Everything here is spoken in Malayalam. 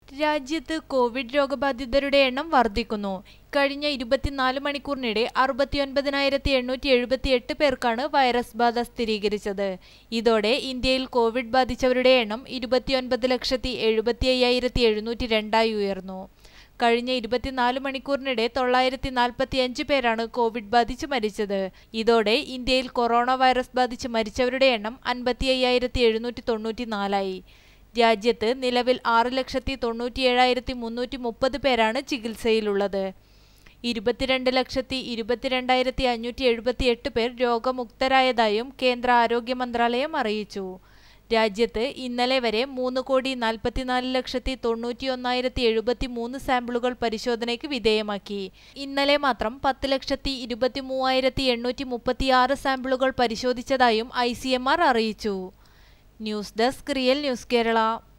രാജ്യത്ത് കോവിഡ് രോഗബാധിതരുടെ എണ്ണം വർദ്ധിക്കുന്നു കഴിഞ്ഞ ഇരുപത്തിനാല് മണിക്കൂറിനിടെ അറുപത്തിയൊൻപതിനായിരത്തി എണ്ണൂറ്റി എഴുപത്തിയെട്ട് പേർക്കാണ് വൈറസ് ബാധ സ്ഥിരീകരിച്ചത് ഇതോടെ ഇന്ത്യയിൽ കോവിഡ് ബാധിച്ചവരുടെ എണ്ണം ഇരുപത്തിയൊൻപത് ലക്ഷത്തി എഴുപത്തി അയ്യായിരത്തി എഴുന്നൂറ്റി രണ്ടായി ഉയർന്നു കഴിഞ്ഞ ഇരുപത്തിനാല് മണിക്കൂറിനിടെ തൊള്ളായിരത്തി നാൽപ്പത്തി അഞ്ച് പേരാണ് കോവിഡ് ബാധിച്ച് മരിച്ചത് ഇതോടെ ഇന്ത്യയിൽ കൊറോണ വൈറസ് ബാധിച്ച് മരിച്ചവരുടെ എണ്ണം അൻപത്തി അയ്യായിരത്തി എഴുന്നൂറ്റി തൊണ്ണൂറ്റി നാലായി രാജ്യത്ത് നിലവിൽ ആറ് ലക്ഷത്തി തൊണ്ണൂറ്റിയേഴായിരത്തി മുന്നൂറ്റി മുപ്പത് പേരാണ് ചികിത്സയിലുള്ളത് ഇരുപത്തിരണ്ട് ലക്ഷത്തി ഇരുപത്തിരണ്ടായിരത്തി അഞ്ഞൂറ്റി എഴുപത്തി എട്ട് പേർ രോഗമുക്തരായതായും കേന്ദ്ര ആരോഗ്യ മന്ത്രാലയം അറിയിച്ചു രാജ്യത്ത് ഇന്നലെ വരെ മൂന്ന് കോടി നാൽപ്പത്തിനാല് ലക്ഷത്തി തൊണ്ണൂറ്റി ഒന്നായിരത്തി എഴുപത്തി മൂന്ന് സാമ്പിളുകൾ പരിശോധനയ്ക്ക് വിധേയമാക്കി ഇന്നലെ മാത്രം പത്ത് ലക്ഷത്തി ഇരുപത്തി മൂവായിരത്തി എണ്ണൂറ്റി മുപ്പത്തിയാറ് സാമ്പിളുകൾ പരിശോധിച്ചതായും ഐ സി എം ആർ അറിയിച്ചു news desk real news Kerala